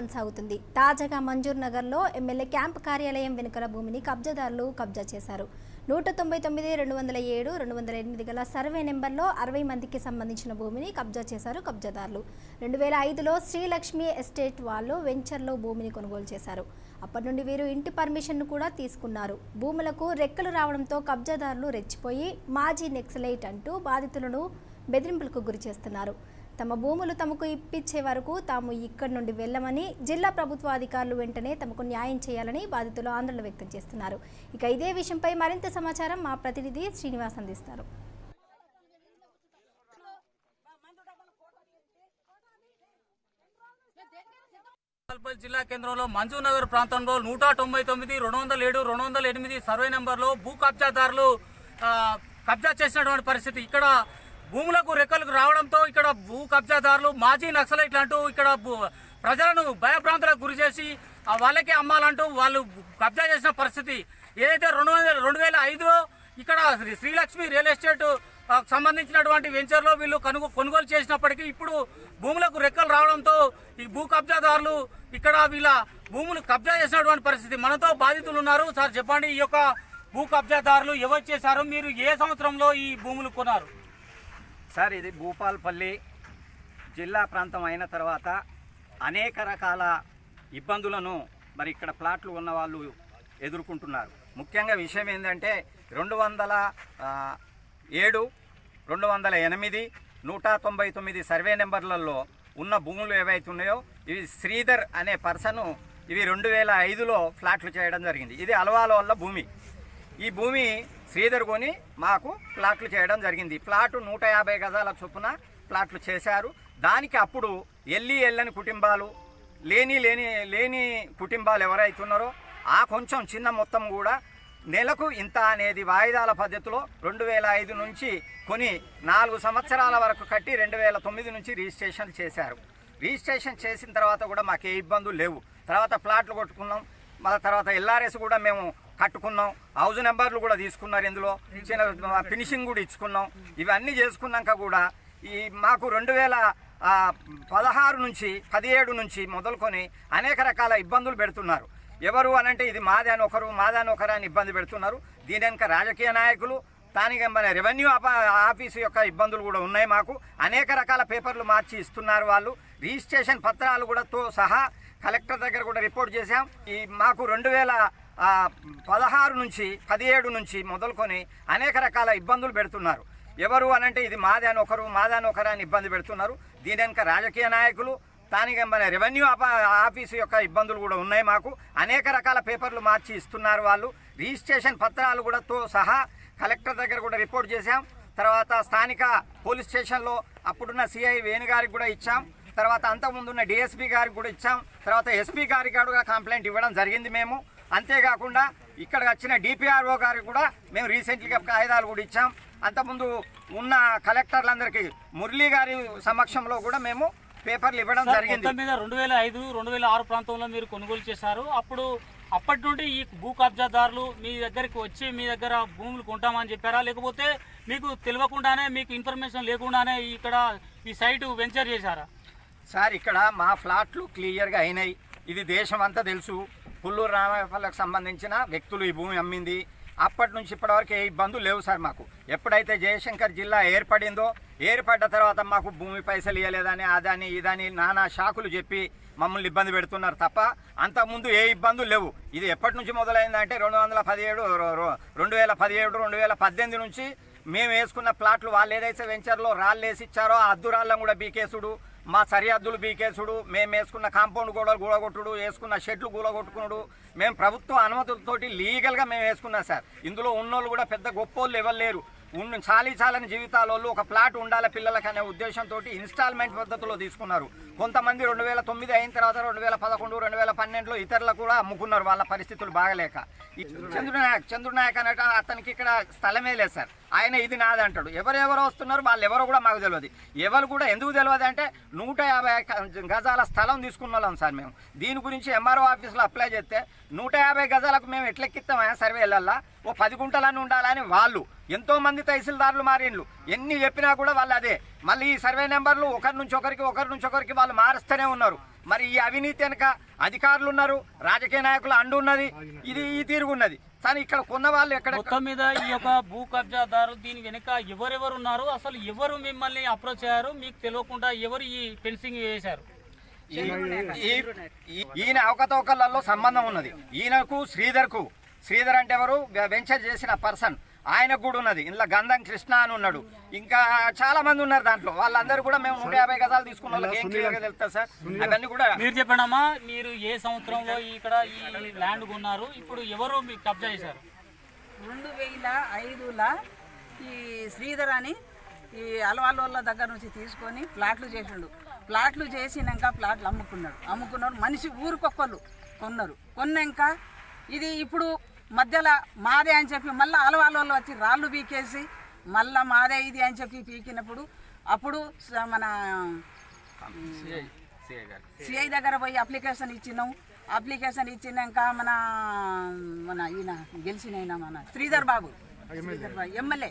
కొనసాగుతుంది తాజాగా మంజూర్ నగర్లో ఎమ్మెల్యే క్యాంప్ కార్యాలయం వెనుకల భూమిని కబ్జాదారులు కబ్జా చేశారు నూట తొంభై తొమ్మిది రెండు వందల ఏడు రెండు వందల ఎనిమిది గల సర్వే నెంబర్లో అరవై మందికి సంబంధించిన భూమిని కబ్జా చేశారు కబ్జాదారులు రెండు వేల ఐదులో శ్రీలక్ష్మి ఎస్టేట్ వాళ్ళు వెంచర్లో భూమిని కొనుగోలు చేశారు అప్పటి నుండి వీరు ఇంటి పర్మిషన్ను కూడా తీసుకున్నారు భూములకు రెక్కలు రావడంతో కబ్జాదారులు రెచ్చిపోయి మాజీ నెక్సలైట్ అంటూ బాధితులను బెదిరింపులకు గురి చేస్తున్నారు తమ భూములు తమకు ఇప్పించే వరకు తాము ఇక్కడి నుండి వెళ్ళమని జిల్లా ప్రభుత్వ అధికారులు వెంటనే తమకు న్యాయం చేయాలని బాధితులు ఆందోళన వ్యక్తం చేస్తున్నారు ఇక ఇదే విషయంపై మరింత సమాచారం మా ప్రతినిధి శ్రీనివాస్ అందిస్తారు గోపాల్పల్లి జిల్లా కేంద్రంలో మంజునగర్ ప్రాంతంలో నూట తొంభై తొమ్మిది రెండు వందల ఏడు రెండు వందల ఎనిమిది సర్వే నెంబర్లో భూ కబ్జాదారులు ఆ, కబ్జా చేసినటువంటి పరిస్థితి ఇక్కడ భూములకు రెక్కలకు రావడంతో ఇక్కడ భూ కబ్జాదారులు మాజీ నక్సలైట్లు అంటూ ఇక్కడ భూ- ప్రజలను భయభ్రాంతులకు గురి చేసి ఆ, వాళ్ళకే అమ్మాలంటూ వాళ్ళు కబ్జా చేసిన పరిస్థితి ఏదైతే రెండు వందల రెండు వేల ఐదులో ఇక్కడ శ్రీ- శ్రీలక్ష్మి రియల్ ఎస్టేట్ ఆ, సంబంధించినటువంటి వెంచర్లో వీళ్ళు కనుగో కొనుగోలు చేసినప్పటికీ ఇప్పుడు భూములకు రెక్కలు రావడంతో ఈ భూ కబ్జాదారులు ఇక్కడ వీళ్ళ భూములు కబ్జా చేసినటువంటి పరిస్థితి మనతో బాధితులు ఉన్నారు సార్ చెప్పండి ఈ యొక్క భూ కబ్జాదారులు ఎవరు చేశారు మీరు ఏ సంవత్సరంలో ఈ భూములు కొన్నారు సార్ ఇది భూపాల్పల్లి జిల్లా ప్రాంతం అయిన తర్వాత అనేక రకాల ఇబ్బందులను మరి ఇక్కడ ప్లాట్లు ఉన్న వాళ్ళు ఎదుర్కొంటున్నారు ముఖ్యంగా విషయం ఏంటంటే రెండు వందల ఆ, ఏడు రెండు వందల ఎనిమిది నూట తొంభై తొమ్మిది సర్వే నెంబర్లలో ఉన్న భూములు ఏవైతే ఉన్నాయో ఇవి శ్రీధర్ అనే పర్సను ఇవి రెండు వేల ఐదులో ఫ్లాట్లు చేయడం జరిగింది ఇది అలవాల వల్ల భూమి ఈ భూమి శ్రీధర్ కొని మాకు ప్లాట్లు చేయడం జరిగింది ప్లాటు నూట యాభై గజాల చొప్పున ప్లాట్లు చేశారు దానికి అప్పుడు ఎల్లి ఎల్లని కుటుంబాలు లేని లేని లేని కుటుంబాలు ఎవరైతున్నారో ఆ కొంచెం చిన్న మొత్తం కూడా నెలకు ఇంత అనేది వాయిదాల పద్ధతిలో రెండు వేల ఐదు నుంచి కొని నాలుగు సంవత్సరాల వరకు కట్టి రెండు వేల తొమ్మిది నుంచి రిజిస్ట్రేషన్ చేశారు రిజిస్ట్రేషన్ చేసిన తర్వాత కూడా మాకు ఏ ఇబ్బందులు లేవు తర్వాత ప్లాట్లు కొట్టుకున్నాం మళ్ళీ తర్వాత ఎల్ఆర్ఎస్ కూడా మేము కట్టుకున్నాం హౌస్ నెంబర్లు కూడా తీసుకున్నారు ఇందులో చిన్న ఫినిషింగ్ కూడా ఇచ్చుకున్నాం ఇవన్నీ చేసుకున్నాక కూడా ఈ మాకు రెండు వేల ఆ, పదహారు నుంచి పదిహేడు నుంచి మొదలుకొని అనేక రకాల ఇబ్బందులు పెడుతున్నారు ఎవరు అనంటే ఇది మాదే అని ఒకరు మాదే అని ఒకరు అని ఇబ్బంది పెడుతున్నారు దీని వెనుక రాజకీయ నాయకులు స్థానిక మన రెవెన్యూ ఆప- ఆఫీసు యొక్క ఇబ్బందులు కూడా ఉన్నాయి మాకు అనేక రకాల పేపర్లు మార్చి ఇస్తున్నారు వాళ్ళు రిజిస్ట్రేషన్ పత్రాలు కూడా తో సహా కలెక్టర్ దగ్గర కూడా రిపోర్ట్ చేశాం ఈ మాకు రెండు వేల ఆ, పదహారు నుంచి పదిహేడు నుంచి మొదలుకొని అనేక రకాల ఇబ్బందులు పెడుతున్నారు ఎవరు అనంటే ఇది మాదే అని ఒకరు మాదే అని ఒకరు అని ఇబ్బంది పెడుతున్నారు దీని వెనుక రాజకీయ నాయకులు స్థానిక మన రెవెన్యూ ఆప- ఆఫీసు యొక్క ఇబ్బందులు కూడా ఉన్నాయి మాకు అనేక రకాల పేపర్లు మార్చి ఇస్తున్నారు వాళ్ళు రిజిస్ట్రేషన్ పత్రాలు కూడా తో సహా కలెక్టర్ దగ్గర కూడా రిపోర్ట్ చేశాం తర్వాత స్థానిక పోలీస్ స్టేషన్లో అప్పుడున్న సిఐ వేణు గారికి కూడా ఇచ్చాం తర్వాత అంతకుముందున్న డిఎస్పీ గారికి కూడా ఇచ్చాం తర్వాత ఎస్పీ గారికి కూడా కంప్లైంట్ ఇవ్వడం జరిగింది మేము అంతేకాకుండా ఇక్కడ వచ్చిన డిపిఆర్ఓ గారికి కూడా మేము రీసెంట్గా కాగితాలు కూడా ఇచ్చాం అంతకుముందు ఉన్న కలెక్టర్లందరికీ మురళీ గారి సమక్షంలో కూడా మేము పేపర్లు ఇవ్వడం సార్, జరిగింది మొత్తం మీద రెండు వేల ఐదు రెండు వేల ఆరు ప్రాంతంలో మీరు కొనుగోలు చేశారు అప్పుడు అప్పటి నుండి ఈ భూ కబ్జాదారులు మీ దగ్గరికి వచ్చి మీ దగ్గర భూములు కొంటామని చెప్పారా లేకపోతే మీకు తెలియకుండానే మీకు ఇన్ఫర్మేషన్ లేకుండానే ఇక్కడ ఈ సైట్ వెంచర్ చేశారా సార్ ఇక్కడ మా ఫ్లాట్లు క్లియర్గా అయినాయి ఇది దేశం అంతా తెలుసు పుల్లూరు రామపల్లకు సంబంధించిన వ్యక్తులు ఈ భూమి అమ్మింది అప్పటి నుంచి ఇప్పటివరకు ఏ ఇబ్బందులు లేవు సార్ మాకు ఎప్పుడైతే జయశంకర్ జిల్లా ఏర్పడిందో ఏర్పడ్డ తర్వాత మాకు భూమి పైసలు ఇవ్వలేదని అదని ఇదని నానా షాకులు చెప్పి మమ్మల్ని ఇబ్బంది పెడుతున్నారు తప్ప అంతకుముందు ఏ ఇబ్బందులు లేవు ఇది ఎప్పటి నుంచి మొదలైందంటే రెండు వందల పదిహేడు రెండు వేల పదిహేడు రెండు వేల పద్దెనిమిది నుంచి మేము వేసుకున్న ప్లాట్లు వాళ్ళు ఏదైతే వెంచర్లో రాళ్ళు వేసి ఇచ్చారో ఆ అద్దురాళ్ళం కూడా బీకేసుడు మా సరిహద్దులు బీకేసుడు మేము వేసుకున్న కాంపౌండ్ గోడలు గూడగొట్టుడు వేసుకున్న షెడ్లు గూడగొట్టుకున్నాడు మేము ప్రభుత్వ అనుమతులతోటి లీగల్గా మేము వేసుకున్నాం సార్ ఇందులో ఉన్నోళ్ళు కూడా పెద్ద గొప్పోళ్ళు ఎవరు లేరు ఉన్న చాలీ చాలని జీవితాలలో ఒక ప్లాట్ ఉండాలి పిల్లలకి అనే ఉద్దేశంతో ఇన్స్టాల్మెంట్ పద్ధతిలో తీసుకున్నారు కొంతమంది రెండు వేల తొమ్మిది అయిన తర్వాత రెండు వేల పదకొండు రెండు వేల పన్నెండులో ఇతరులకు కూడా అమ్ముకున్నారు వాళ్ళ పరిస్థితులు బాగలేక ఈ చంద్రనాయక్ చంద్రనాయక్ అనట అతనికి ఇక్కడ స్థలమే లేదు సార్ ఆయన ఇది నాది అంటాడు ఎవరెవరు వస్తున్నారు వాళ్ళు ఎవరో కూడా మాకు తెలియదు ఎవరు కూడా ఎందుకు తెలియదు అంటే నూట యాభై గజాల స్థలం తీసుకున్న వాళ్ళం సార్ మేము దీని గురించి ఎంఆర్ఓ ఆఫీస్లో అప్లై చేస్తే నూట యాభై గజాలకు మేము ఎట్లెక్కిస్తామా సర్వేలల్లా ఓ పది గుంటలని ఉండాలని వాళ్ళు ఎంతో మంది తహసీల్దారులు మారిండ్లు ఎన్ని చెప్పినా కూడా వాళ్ళు అదే మళ్ళీ ఈ సర్వే నెంబర్లు ఒకరి నుంచి ఒకరికి ఒకరి నుంచి ఒకరికి వాళ్ళు మారుస్తూనే ఉన్నారు మరి ఈ అవినీతి వెనక అధికారులు ఉన్నారు రాజకీయ నాయకులు అండు ఉన్నది ఇది ఈ తీరుగున్నది కానీ ఇక్కడ కొన్న వాళ్ళు ఎక్కడ మొత్తం మీద ఈ యొక్క భూ కబ్జాదారు దీని వెనుక ఎవరెవరు ఉన్నారు అసలు ఎవరు మిమ్మల్ని అప్రోచ్ అయ్యారు మీకు తెలియకుండా ఎవరు ఈ ఫెన్సింగ్ వేశారు ఈ- ఈ- ఈ- ఈయన అవకతవకలలో సంబంధం ఉన్నది ఈయనకు శ్రీధర్కు శ్రీధర్ అంటే ఎవరు వె- వెంచర్ చేసిన పర్సన్ ఆయనకు కూడా ఉన్నది ఇందులో గంధం కృష్ణ అని ఉన్నాడు ఇంకా చాలా మంది ఉన్నారు దాంట్లో వాళ్ళందరూ కూడా మేము నూట యాభై గదాలు తీసుకున్న వాళ్ళకి ఏం క్లియర్ గా తెలుస్తా సార్ అవన్నీ కూడా మీరు చెప్పండమ్మా మీరు ఏ సంవత్సరంలో ఇక్కడ ఈ ల్యాండ్ కొన్నారు ఇప్పుడు ఎవరు మీకు కబ్జా చేశారు రెండు వేల ఐదులో ఈ శ్రీధర్ అని ఈ అలవాళ్ళ దగ్గర నుంచి తీసుకొని ప్లాట్లు చేసిండు ప్లాట్లు చేసినాక ప్లాట్లు అమ్ముకున్నాడు అమ్ముకున్నాడు మనిషి ఊరికొక్కళ్ళు కొన్నారు కొన్నాక ఇది ఇప్పుడు మధ్యలో మాదే అని చెప్పి మళ్ళీ అలవాళ్ళ వచ్చి రాళ్ళు పీకేసి మళ్ళా మాదే ఇది అని చెప్పి పీకినప్పుడు అప్పుడు స- మన సిఐ దగ్గర పోయి అప్లికేషన్ ఇచ్చినాం అప్లికేషన్ ఇచ్చినాక మన మన ఈయన గెలిచిన ఆయన మన శ్రీధర్ బాబు శ్రీధర్ బాబు ఎమ్మెల్యే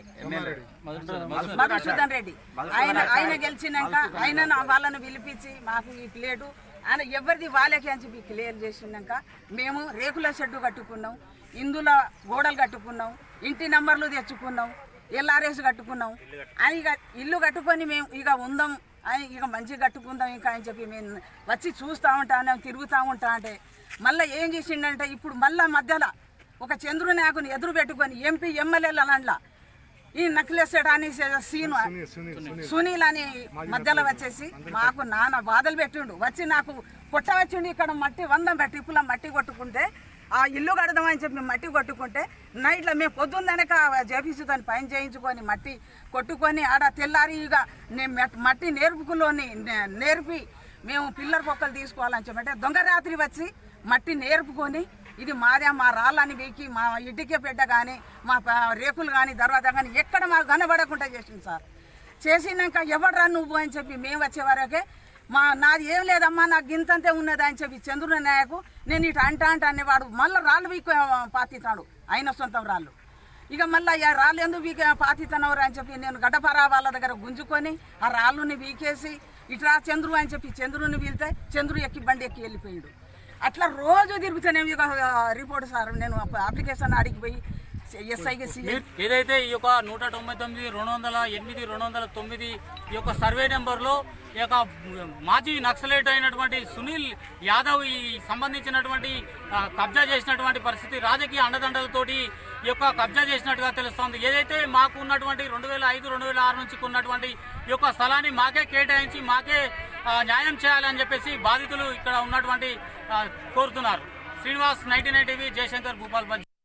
మధుసూదన్ రెడ్డి ఆయన ఆయన గెలిచినాక ఆయన వాళ్ళని పిలిపించి మాకు ఈ ప్లేటు ఆయన ఎవరిది వాళ్ళకి అని చెప్పి క్లియర్ చేసినాక మేము రేకుల షెడ్డు కట్టుకున్నాం ఇందులో గోడలు కట్టుకున్నాం ఇంటి నంబర్లు తెచ్చుకున్నాం ఎల్ఆర్ఎస్ కట్టుకున్నాం అని ఇక ఇల్లు కట్టుకొని మేము ఇక ఉందాం అని ఇక మంచిగా కట్టుకుందాం ఇంకా అని చెప్పి మేము వచ్చి చూస్తూ ఉంటాం తిరుగుతూ ఉంటా అంటే మళ్ళీ ఏం చేసిండంటే ఇప్పుడు మళ్ళా మధ్యలో ఒక చంద్రు నాయకుని ఎదురు పెట్టుకొని ఎంపీ ఎమ్మెల్యేల దాంట్లో ఈ నక్లెసెడ్ అని సీను సునీల్ అని మధ్యలో వచ్చేసి మాకు నాన్న బాధలు పెట్టిండు వచ్చి నాకు పుట్ట వచ్చిండు ఇక్కడ మట్టి వందం పెట్టి ఇప్పుల మట్టి కొట్టుకుంటే ఆ ఇల్లు కడదామని చెప్పి మట్టి కొట్టుకుంటే నైట్లో మేము పొద్దున్ననక జేపీసీతో పైన చేయించుకొని మట్టి కొట్టుకొని ఆడ తెల్లారి ఇక నేను మెట్- మట్టి నేర్పుకులోని నే- నేర్పి మేము పిల్లర్ పొక్కలు తీసుకోవాలని చెప్పంటే దొంగ రాత్రి వచ్చి మట్టి నేర్పుకొని ఇది మాదే మా రాళ్ళని వీకి మా ఇటుకే పెట్ట కానీ మా ప- రేకులు కానీ దర్వాజా కానీ ఎక్కడ మాకు కనబడకుండా చేసింది సార్ చేసినాక ఎవడరా నువ్వు అని చెప్పి మేము వచ్చే వరకే మా నాది ఏం లేదమ్మా నాకు గింతంతే ఉన్నది అని చెప్పి చంద్రుని నాయకు నేను ఇటు అంట అంట అనేవాడు మళ్ళీ రాళ్ళు వీక్ పాతితాడు ఆయన సొంతం రాళ్ళు ఇక మళ్ళీ ఆ రాళ్ళు ఎందుకు వీక పాతితనవరు అని చెప్పి నేను గడ్డపారా వాళ్ళ దగ్గర గుంజుకొని ఆ రాళ్ళుని వీకేసి ఇట్లా చంద్రు అని చెప్పి చంద్రుని వీళ్తే చంద్రు ఎక్కి బండి ఎక్కి వెళ్ళిపోయాడు అట్లా రోజు తిరుగుతూనే ఇక రిపోర్ట్ సార్ నేను అప్లికేషన్ అడిగి పోయి ఎస్ఐకి సీఎం మీరు ఏదైతే ఈ యొక్క నూట తొంభై తొమ్మిది రెండు వందల ఎనిమిది రెండు వందల తొమ్మిది ఈ యొక్క సర్వే నెంబర్లో ఈ యొక్క మాజీ నక్సలైట్ అయినటువంటి సునీల్ యాదవ్ ఈ సంబంధించినటువంటి ఆ, కబ్జా చేసినటువంటి పరిస్థితి రాజకీయ అండదండలతోటి ఈ యొక్క కబ్జా చేసినట్టుగా తెలుస్తోంది ఏదైతే మాకు ఉన్నటువంటి రెండు వేల ఐదు రెండు వేల ఆరు నుంచి ఉన్నటువంటి ఈ యొక్క స్థలాన్ని మాకే కేటాయించి మాకే ఆ, న్యాయం చేయాలని చెప్పేసి బాధితులు ఇక్కడ ఉన్నటువంటి ఆ, కోరుతున్నారు Srinivas ninety nine TV Jayashankar Bhupal